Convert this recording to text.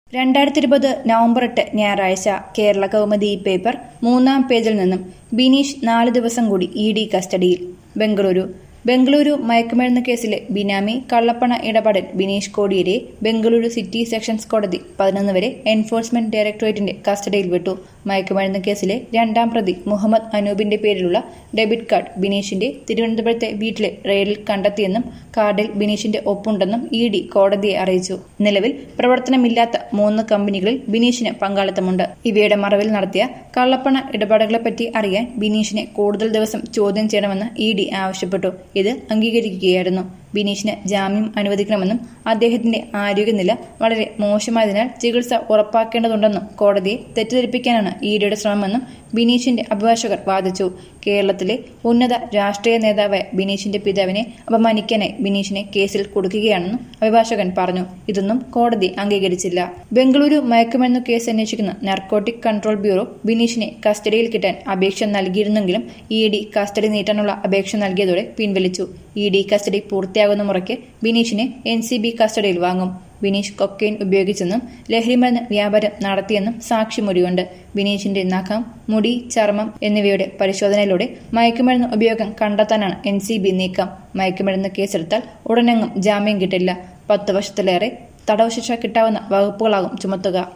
രണ്ടായിരത്തി ഇരുപത് നവംബർ എട്ട് ഞായറാഴ്ച കേരള കൗമുദി പേപ്പർ മൂന്നാം പേജിൽ നിന്നും ബിനീഷ് നാല് ദിവസം കൂടി ഇ ഡി കസ്റ്റഡിയിൽ ബംഗളൂരു ബംഗളൂരു മയക്കുമരുന്ന് കേസിലെ ബിനാമി കള്ളപ്പണ ഇടപാടിൽ ബിനീഷ് കോടിയേരിയെ ബംഗളൂരു സിറ്റി സെഷൻസ് കോടതി പതിനൊന്ന് വരെ എൻഫോഴ്സ്മെന്റ് ഡയറക്ടറേറ്റിന്റെ കസ്റ്റഡിയിൽ വിട്ടു മയക്കുമരുന്ന് കേസിലെ രണ്ടാം പ്രതി മുഹമ്മദ് അനൂപിന്റെ പേരിലുള്ള ഡെബിറ്റ് കാർഡ് ബിനീഷിന്റെ തിരുവനന്തപുരത്തെ വീട്ടിലെ റെയിലിൽ കണ്ടെത്തിയെന്നും കാർഡിൽ ബിനീഷിന്റെ ഒപ്പുണ്ടെന്നും ഇ ഡി കോടതിയെ അറിയിച്ചു നിലവിൽ പ്രവർത്തനമില്ലാത്ത മൂന്ന് കമ്പനികളിൽ ബിനീഷിന് പങ്കാളിത്തമുണ്ട് ഇവയുടെ മറവിൽ നടത്തിയ കള്ളപ്പണ ഇടപാടുകളെപ്പറ്റി അറിയാൻ ബിനീഷിനെ കൂടുതൽ ദിവസം ചോദ്യം ചെയ്യണമെന്ന് ഇ ഡി ആവശ്യപ്പെട്ടു ഇത് അംഗീകരിക്കുകയായിരുന്നു ബിനീഷിന് ജാമ്യം അനുവദിക്കണമെന്നും അദ്ദേഹത്തിന്റെ ആരോഗ്യനില വളരെ മോശമായതിനാൽ ചികിത്സ ഉറപ്പാക്കേണ്ടതുണ്ടെന്നും കോടതിയെ തെറ്റിദ്ധരിപ്പിക്കാനാണ് ഇഡിയുടെ ശ്രമമെന്നും ബിനീഷിന്റെ അഭിഭാഷകർ വാദിച്ചു കേരളത്തിലെ ഉന്നത രാഷ്ട്രീയ നേതാവായ ബിനീഷിന്റെ പിതാവിനെ അപമാനിക്കാനായി ബിനീഷിനെ കേസിൽ കൊടുക്കുകയാണെന്നും അഭിഭാഷകൻ പറഞ്ഞു ഇതൊന്നും കോടതി അംഗീകരിച്ചില്ല ബംഗളൂരു മയക്കുമരുന്ന് കേസ് അന്വേഷിക്കുന്ന നാർക്കോട്ടിക് കൺട്രോൾ ബ്യൂറോ ബിനീഷിനെ കസ്റ്റഡിയിൽ കിട്ടാൻ അപേക്ഷ നൽകിയിരുന്നെങ്കിലും ഇ ഡി കസ്റ്റഡി നീട്ടാനുള്ള അപേക്ഷ നൽകിയതോടെ പിൻവലിച്ചു ഇ ഡി കസ്റ്റഡി പൂർത്തിയാകുന്ന മുറയ്ക്ക് ബിനീഷിനെ എൻ സി ബി കസ്റ്റഡിയിൽ വാങ്ങും ബിനീഷ് കൊക്കൈൻ ഉപയോഗിച്ചെന്നും ലഹരിമരുന്ന് വ്യാപാരം നടത്തിയെന്നും സാക്ഷിമൊഴിയുണ്ട് ബിനീഷിന്റെ നഖം മുടി ചർമ്മം എന്നിവയുടെ പരിശോധനയിലൂടെ മയക്കുമരുന്ന് ഉപയോഗം കണ്ടെത്താനാണ് എൻ സി ബി നീക്കം മയക്കുമരുന്ന് കേസെടുത്താൽ ഉടനെങ്ങും ജാമ്യം കിട്ടില്ല പത്ത് വർഷത്തിലേറെ തടവ് ശിക്ഷ കിട്ടാവുന്ന വകുപ്പുകളാകും ചുമത്തുക